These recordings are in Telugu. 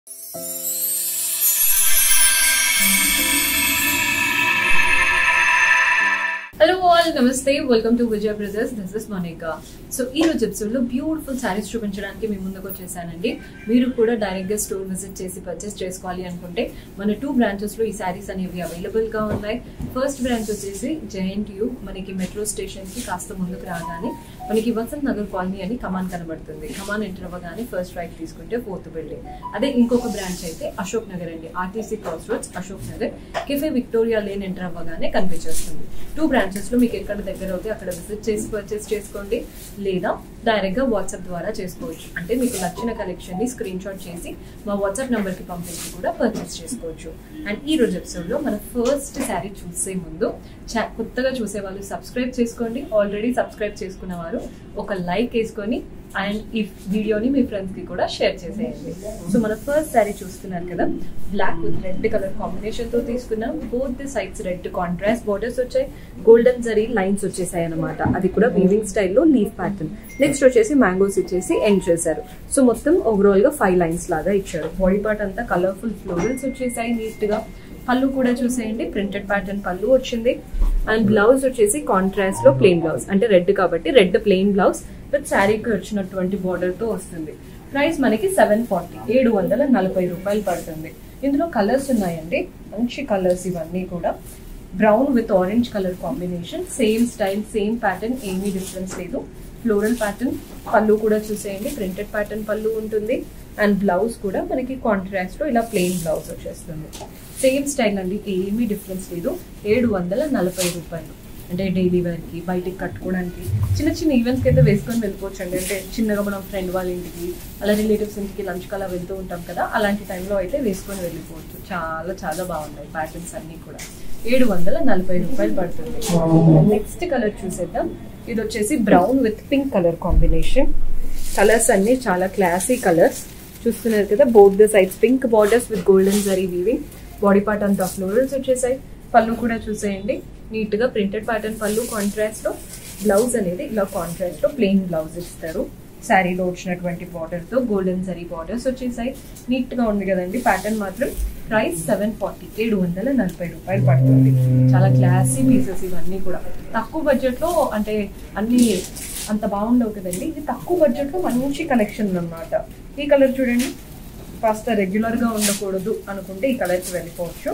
హలో ఆల్ నమస్తే welcome to Vijaya brothers this is Monica so ఈ రోజు ఎపిసోడ్ లో బ్యూటిఫుల్ శారీస్ చూపించడానికి మీ ముందుకు వచ్చేసానండి మీరు కూడా డైరెక్ట్ గా స్టోర్ విజిట్ చేసి పర్చేస్ చేసుకోవాలి అనుకుంటే మన టూ బ్రాంచెస్ లో ఈ శారీస్ అనేవి అవైలబుల్ గా ఉన్నాయి ఫస్ట్ బ్రాంచ్ వచ్చేసి జయంట్ యూ మనకి మెట్రో స్టేషన్ కి కాస్త ముందుకు రాగానే మనకి వసంత్ నగర్ కాలనీ అని కమాన్ కనబడుతుంది కమాన్ ఎంటర్ అవ్వగానే ఫస్ట్ రైట్ తీసుకుంటే ఫోర్త్ బిల్డింగ్ అదే ఇంకొక బ్రాంచ్ అయితే అశోక్ నగర్ అండి RTC cross roads Ashok Nagar cafe Victoria lane enter అవ్వగానే కనిపించేస్తుంది టూ బ్రాంచెస్ లో మీకు ఎక్కడ దగ్గర అవుతే అక్కడ విజిట్ చేసి పర్చేస్ చేసుకోండి లేదా డైరెక్ట్ గా వాట్సాప్ ద్వారా చేసుకోవచ్చు అంటే మీకు నచ్చిన కలెక్షన్ ని స్క్రీన్ షాట్ చేసి మా వాట్సాప్ నంబర్ కి పంపించి కూడా పర్చేస్ చేసుకోవచ్చు అండ్ ఈ రోజు ఎపిసోడ్ లో మన ఫస్ట్ శారీ చూసే ముందు చా- కొత్తగా చూసే వాళ్ళు సబ్స్క్రైబ్ చేసుకోండి ఆల్రెడీ సబ్స్క్రైబ్ చేసుకున్న వారు ఒక లైక్ వేసుకొని అండ్ ఈ వీడియోని మీ ఫ్రెండ్స్ కి కూడా షేర్ చేసేయండి సో మన ఫస్ట్ శారీ చూస్తున్నారు కదా black with red colour combination తో తీసుకున్నాం both the sides red contrast borders వచ్చాయి గోల్డెన్ జరీ లైన్స్ వచ్చేసాయి అనమాట అది కూడా వీవింగ్ స్టైల్లో లీఫ్ ప్యాటర్న్ నెక్స్ట్ వచ్చేసి మ్యాంగోస్ ఇచ్చేసి ఎండ్ చేశారు సో మొత్తం ఓవరాల్ గా ఫైవ్ లైన్స్ లాగా ఇచ్చారు బాడీ పార్ట్ అంతా కలర్ఫుల్ ఫ్లోరల్స్ వచ్చేసాయి నీట్ గా పళ్ళు కూడా చూసేయండి ప్రింటెడ్ ప్యాటర్న్ పళ్ళు వచ్చింది అండ్ బ్లౌజ్ వచ్చేసి కాంట్రాస్ట్ లో ప్లెయిన్ బ్లౌజ్ అంటే రెడ్ కాబట్టి రెడ్ ప్లెయిన్ బ్లౌజ్ విత్ శారీకి వచ్చినటువంటి బార్డర్ తో వస్తుంది ప్రైస్ మనకి సెవెన్ ఫార్టీ ఏడు వందల నలభై రూపాయలు పడుతుంది ఇందులో కలర్స్ ఉన్నాయండి మంచి కలర్స్ ఇవన్నీ కూడా brown with orange colour combination same style same pattern ఏమీ డిఫరెన్స్ లేదు ఫ్లోరల్ ప్యాటర్న్ పళ్ళు కూడా చూసేయండి ప్రింటెడ్ ప్యాటర్న్ పళ్ళు ఉంటుంది అండ్ బ్లౌజ్ కూడా మనకి కాంట్రాస్ట్ లో ఇలా ప్లెయిన్ బ్లౌజ్ వచ్చేస్తుంది సేమ్ స్టైల్ అండి ఏమీ డిఫరెన్స్ లేదు ఏడు వందల నలభై రూపాయలు అంటే డైలీ వేర్కి బయటికి కట్టుకోవడానికి చిన్న చిన్న ఈవెంట్స్కి అయితే వేసుకొని వెళ్ళిపోవచ్చు అండి అంటే చిన్నగా మనం ఫ్రెండ్ వాళ్ళ ఇంటికి అలా రిలేటివ్స్ ఇంటికి లంచ్కి అలా వెళ్తూ ఉంటాం కదా అలాంటి టైంలో అయితే వేసుకొని వెళ్ళిపోవచ్చు చాలా చాలా బాగున్నాయి ప్యాటర్న్స్ అన్నీ కూడా ఏడు వందల నలభై రూపాయలు పడుతుంది నెక్స్ట్ కలర్ చూసేద్దాం ఇది వచ్చేసి brown with pink colour combination colours అన్ని చాలా క్లాసీ కలర్స్ చూస్తున్నారు కదా both the sides pink borders with golden zari weaving body part అంతా ఫ్లోరల్స్ వచ్చేసాయి పళ్ళు కూడా చూసేయండి నీట్ గా ప్రింటెడ్ ప్యాటర్న్ పళ్ళు కాంట్రాస్ట్ లో బ్లౌజ్ అనేది ఇలా కాంట్రాస్ట్ లో ప్లెయిన్ బ్లౌజ్ ఇస్తారు శారీలో వచ్చినటువంటి బార్డర్ తో గోల్డెన్ జరీ బార్డర్స్ వచ్చేసాయి నీట్ గా ఉంది కదండి ప్యాటర్న్ మాత్రం ప్రైస్ సెవెన్ ఫార్టీ ఏడు వందల నలభై రూపాయలు పడుతుంది చాలా క్లాసీ పీసెస్ ఇవన్నీ కూడా తక్కువ బడ్జెట్ లో అంటే అన్ని అంత బాగుండవు కదండి ఇది తక్కువ బడ్జెట్ లో మంచి కలెక్షన్ అన్నమాట ఈ కలర్ చూడండి కాస్త రెగ్యులర్ గా ఉండకూడదు అనుకుంటే ఈ కలర్ కి వెళ్ళిపోవచ్చు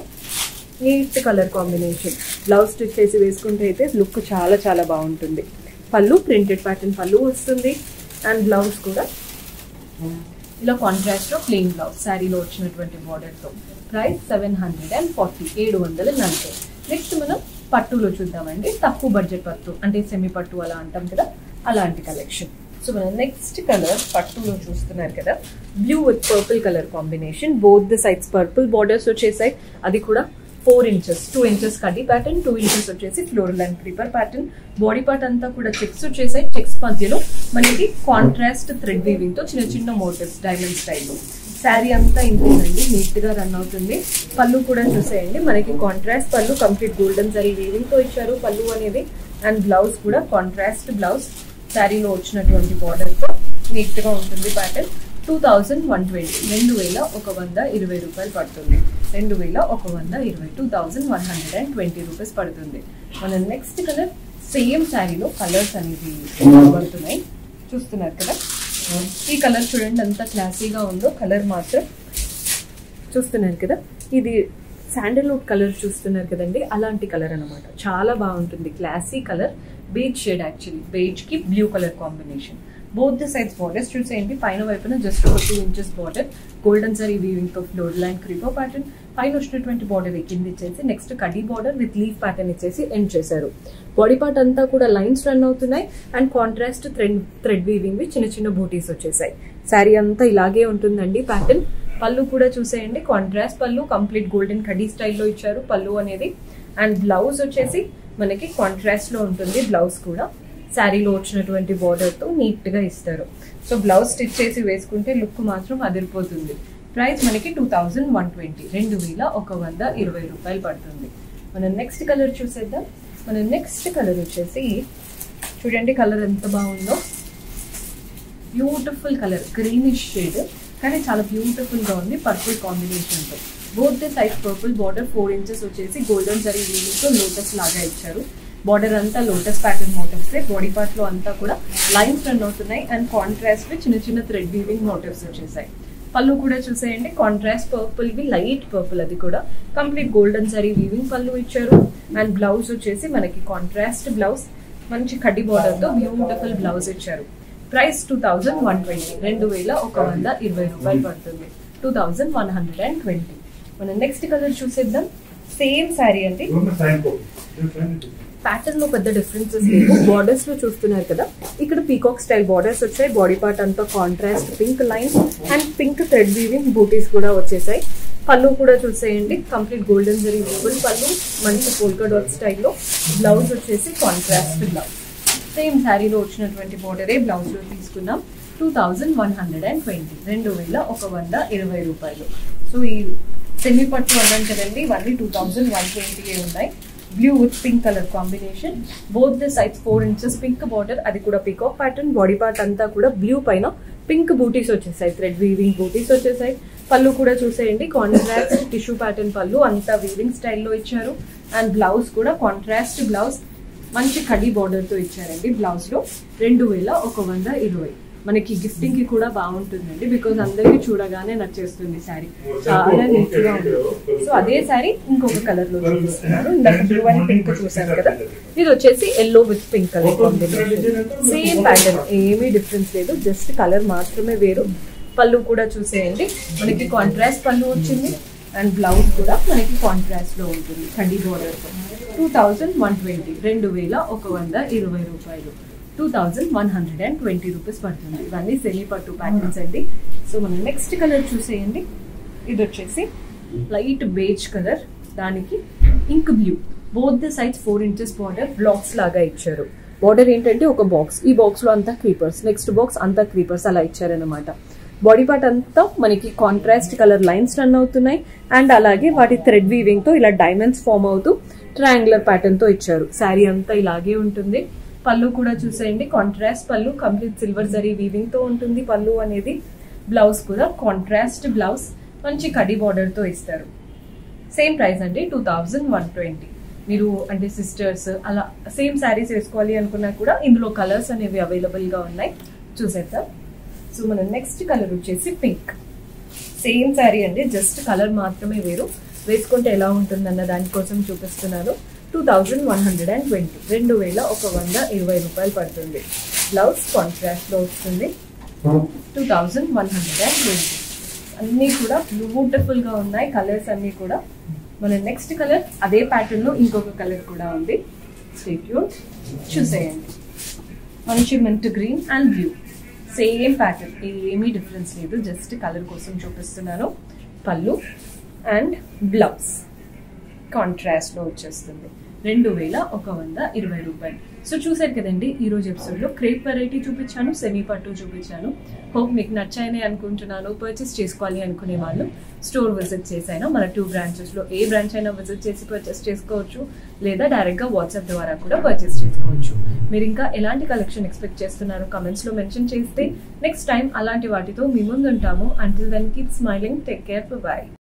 neat colour combination blouse stitch చేసి వేసుకుంటే అయితే లుక్ చాలా చాలా బాగుంటుంది పళ్ళు ప్రింటెడ్ ప్యాటర్న్ పళ్ళు వస్తుంది అండ్ బ్లౌజ్ కూడా ఇలా కాంట్రాస్ట్ లో ప్లెయిన్ బ్లౌజ్ శారీలో వచ్చినటువంటి బార్డర్ తో price seven hundred and forty ఏడు వందల నలభై నెక్స్ట్ మనం పట్టులో చూద్దామండి తక్కువ బడ్జెట్ పట్టు అంటే సెమీ పట్టు అలా అంటాం కదా అలాంటి కలెక్షన్ సో మనం నెక్స్ట్ కలర్ పట్టులో చూస్తున్నారు కదా blue with purple colour combination both the sides purple borders వచ్చేసాయి అది కూడా ఫోర్ ఇంచెస్ టూ ఇంచెస్ కడ్డీ ప్యాటర్న్ టూ ఇంచెస్ వచ్చేసి floral and creeper pattern body part అంతా కూడా చెక్స్ వచ్చేసాయి చెక్స్ మధ్యలో మనకి కాంట్రాస్ట్ థ్రెడ్ వీవింగ్ తో చిన్న చిన్న మోటివ్స్ డైమండ్ స్టైల్ శారీ అంతా ఇంతేనండి నీట్ గా రన్ అవుతుంది పళ్ళు కూడా చూసేయండి మనకి కాంట్రాస్ట్ పళ్ళు కంప్లీట్ గోల్డెన్ జరీ వీవింగ్ తో ఇచ్చారు పళ్ళు అనేది అండ్ బ్లౌజ్ కూడా కాంట్రాస్ట్ బ్లౌజ్ శారీలో వచ్చినటువంటి బార్డర్ తో నీట్ గా ఉంటుంది pattern two thousand one twenty రెండు వేల ఒక వంద ఇరవై రూపాయలు పడుతుంది రెండు వేల ఒక వంద ఇరవై two thousand one hundred and twenty rupees పడుతుంది మన నెక్స్ట్ కలర్ సేమ్ శారీలో కలర్స్ అనేవి పడుతున్నాయి చూస్తున్నారు కదా ఈ కలర్ చూడండి ఎంత క్లాసీగా ఉందో కలర్ మాత్రం చూస్తున్నారు కదా ఇది శాండల్వుడ్ కలర్ చూస్తున్నారు కదండి అలాంటి కలర్ అన్నమాట చాలా బాగుంటుంది classy colour beige shade actually beige కి blue colour combination both the sides borders చూసేయండి పైన వైపున జస్ట్ ఒక two inches border golden zari weaving తో ఫ్లోర్ లైన్ క్రిపో ప్యాటర్న్ పైన వచ్చినటువంటి బార్డర్ కింద ఇచ్చేసి నెక్స్ట్ కడీ బార్డర్ విత్ లీఫ్ ప్యాటర్న్ ఇచ్చేసి ఎండ్ చేశారు బాడీ పార్ట్ అంతా కూడా లైన్స్ రన్ అవుతున్నాయి and contrast thread thread weaving చిన్న చిన్న బూటీస్ వచ్చేసాయి శారీ అంతా ఇలాగే ఉంటుందండి ప్యాటర్న్ పళ్ళు కూడా చూసేయండి కాంట్రాస్ట్ పళ్ళు కంప్లీట్ గోల్డెన్ కడీ స్టైల్లో ఇచ్చారు పళ్ళు అనేది అండ్ బ్లౌజ్ వచ్చేసి మనకి కాంట్రాస్ట్ లో ఉంటుంది బ్లౌజ్ కూడా శారీలో వచ్చినటువంటి బార్డర్ తో నీట్ గా ఇస్తారు సో బ్లౌజ్ స్టిచ్ చేసి వేసుకుంటే లుక్ మాత్రం అదిరిపోతుంది ప్రైస్ మనకి టూ థౌజండ్ వన్ ట్వంటీ రెండు వేల ఒక వంద ఇరవై రూపాయలు పడుతుంది మనం నెక్స్ట్ కలర్ చూసేద్దాం మన నెక్స్ట్ కలర్ వచ్చేసి చూడండి కలర్ ఎంత బాగుందో బ్యూటిఫుల్ కలర్ గ్రీనిష్ షేడ్ కానీ చాలా బ్యూటిఫుల్ గా ఉంది పర్పుల్ కాంబినేషన్ తో both the side purple border four inches వచ్చేసి గోల్డెన్ జరీ వీవింగ్ తో లోటస్ లాగా ఇచ్చారు బార్డర్ అంతా lotus pattern motifs body part లో అంతా కూడా లైన్స్ రన్ అవుతున్నాయి అండ్ కాంట్రాస్ట్ చిన్న చిన్న థ్రెడ్ వీవింగ్ మోటివ్స్ వచ్చేసాయి పళ్ళు కూడా చూసేయండి కాంట్రాస్ట్ పర్పుల్ వి లైట్ పర్పుల్ అది కూడా కంప్లీట్ గోల్డెన్ జరీ వీవింగ్ పళ్ళు ఇచ్చారు అండ్ బ్లౌజ్ వచ్చేసి మనకి కాంట్రాస్ట్ బ్లౌజ్ మంచి కడ్డీ బార్డర్ తో బ్యూటిఫుల్ బ్లౌజ్ ఇచ్చారు price two thousand one twenty రెండు వేల ఒక వంద ఇరవై రూపాయలు పడుతుంది two thousand one hundred and twenty మనం నెక్స్ట్ కలర్ చూసేద్దాం సేమ్ శారీ అండి ప్యాటర్న్ లో పెద్ద డిఫరెన్సెస్ లేవు బార్డర్స్ లో చూస్తున్నారు కదా ఇక్కడ పీకాక్ స్టైల్ బార్డర్స్ వచ్చాయి బాడీ పార్ట్ అంతా contrast pink line and pink thread weaving బూటీస్ కూడా వచ్చేసాయి పళ్ళు కూడా చూసేయండి కంప్లీట్ గోల్డెన్ జరీ వీబుల్ పళ్ళు మంచి పోల్కా డాట్ స్టైల్లో బ్లౌజ్ వచ్చేసి కాంట్రాస్ట్ బ్లౌజ్ సేమ్ శారీలో వచ్చినటువంటి బార్డరే బ్లౌజ్ లో తీసుకున్నాం two thousand one hundred and twenty రెండు వేల ఒక వంద ఇరవై రూపాయలు సో ఈ సెమీ పట్టు అన్నాం కదండి ఇవన్నీ టూ థౌజండ్ వన్ ట్వంటీ ఉన్నాయి blue with pink colour combination both the sides four inches pink border అది కూడా పికాక్ ప్యాటర్న్ బాడీ పార్ట్ అంతా కూడా బ్లూ పైన పింక్ బూటీస్ వచ్చేసాయి థ్రెడ్ వీవింగ్ బూటీస్ వచ్చేసాయి పళ్ళు కూడా చూసేయండి కాంట్రాస్ట్ టిష్యూ ప్యాటర్న్ పళ్ళు అంతా వీవింగ్ స్టైల్లో ఇచ్చారు అండ్ బ్లౌజ్ కూడా కాంట్రాస్ట్ బ్లౌజ్ మంచి కడ్డీ బార్డర్ తో ఇచ్చారండి బ్లౌజ్ లో రెండు వేల ఒక వంద ఇరవై మనకి గిఫ్టింగ్ కి కూడా బాగుంటుందండి బికాజ్ అందరికి చూడగానే నచ్చేస్తుంది శారీ చాలా నీట్ గా ఉంది సో అదే శారీ ఇంకొక కలర్ లో చూపిస్తున్నారు ఇందాక బ్లూ అండ్ పింక్ చూసారు కదా ఇది వచ్చేసి yellow with pink colour combination same pattern ఏమీ డిఫరెన్స్ లేదు జస్ట్ కలర్ మాత్రమే వేరు పళ్ళు కూడా చూసేయండి మనకి కాంట్రాస్ట్ పళ్ళు వచ్చింది అండ్ బ్లౌజ్ కూడా మనకి కాంట్రాస్ట్ లో ఉంటుంది కడ్డీ బోర్డర్ తో టూ థౌజండ్ వన్ ట్వంటీ రెండు వేల ఒక వంద ఇరవై రూపాయలు two thousand one hundred and twenty rupees పడుతుంది ఇవన్నీ సెమీ పట్టు ప్యాటర్న్స్ అండి సో మనం నెక్స్ట్ కలర్ చూసేయండి ఇది వచ్చేసి లైట్ బేజ్ కలర్ దానికి ink blue both the sides four inches border blocks లాగా ఇచ్చారు బార్డర్ ఏంటంటే ఒక బాక్స్ ఈ బాక్స్ లో అంతా క్రీపర్స్ నెక్స్ట్ బాక్స్ అంతా క్రీపర్స్ అలా ఇచ్చారనమాట బాడీ పార్ట్ అంతా మనకి కాంట్రాస్ట్ కలర్ లైన్స్ రన్ అవుతున్నాయి అండ్ అలాగే వాటి థ్రెడ్ వీవింగ్ తో ఇలా డైమండ్స్ ఫామ్ అవుతూ ట్రయాంగులర్ ప్యాటర్న్ తో ఇచ్చారు శారీ అంతా ఇలాగే ఉంటుంది పళ్ళు కూడా చూసేయండి కాంట్రాస్ట్ పళ్ళు కంప్లీట్ సిల్వర్ జరీ వీవింగ్ తో ఉంటుంది పళ్ళు అనేది బ్లౌజ్ కూడా కాంట్రాస్ట్ బ్లౌజ్ మంచి కడి బార్డర్ తో ఇస్తారు సేమ్ ప్రైస్ అండి టూ థౌజండ్ వన్ ట్వంటీ మీరు అంటే సిస్టర్స్ అలా సేమ్ శారీస్ వేసుకోవాలి అనుకున్నా కూడా ఇందులో కలర్స్ అనేవి అవైలబుల్ గా ఉన్నాయి చూసేద్దాం సో మన నెక్స్ట్ కలర్ వచ్చేసి పింక్ సేమ్ శారీ అండి జస్ట్ కలర్ మాత్రమే వేరు వేసుకుంటే ఎలా ఉంటుందన్న దానికోసం చూపిస్తున్నాను two thousand one hundred and twenty రెండు వేల ఒక వంద ఇరవై రూపాయలు పడుతుంది బ్లౌజ్ కాంట్రాస్ట్ లో వస్తుంది two thousand one hundred and twenty అన్నీ కూడా బ్యూటిఫుల్ గా ఉన్నాయి కలర్స్ అన్నీ కూడా మన నెక్స్ట్ కలర్ అదే ప్యాటర్న్ లో ఇంకొక కలర్ కూడా ఉంది స్టేట్యూన్ చూసేయండి మంచి mint green and blue same pattern ఏమీ డిఫరెన్స్ లేదు జస్ట్ కలర్ కోసం చూపిస్తున్నాను పళ్ళు అండ్ బ్లౌజ్ కాంట్రాస్ట్ లో వచ్చేస్తుంది రెండు వేల ఒక వంద ఇరవై రూపాయలు సో చూసారు కదండి ఈ రోజు ఎపిసోడ్ లో క్రేప్ వెరైటీ చూపించాను సెమీ పట్టు చూపించాను హోప్ మీకు నచ్చాయని అనుకుంటున్నాను పర్చేస్ చేసుకోవాలి అనుకునే వాళ్ళు స్టోర్ విజిట్ చేసైనా మన టూ బ్రాంచెస్ లో ఏ బ్రాంచ్ అయినా విజిట్ చేసి పర్చేస్ చేసుకోవచ్చు లేదా డైరెక్ట్ గా వాట్సాప్ ద్వారా కూడా పర్చేస్ చేసుకోవచ్చు మీరు ఇంకా ఎలాంటి కలెక్షన్ ఎక్స్పెక్ట్ చేస్తున్నారు కమెంట్స్ లో మెన్షన్ చేస్తే నెక్స్ట్ టైం అలాంటి వాటితో మీ ముందు ఉంటాము until then keep smiling take care bye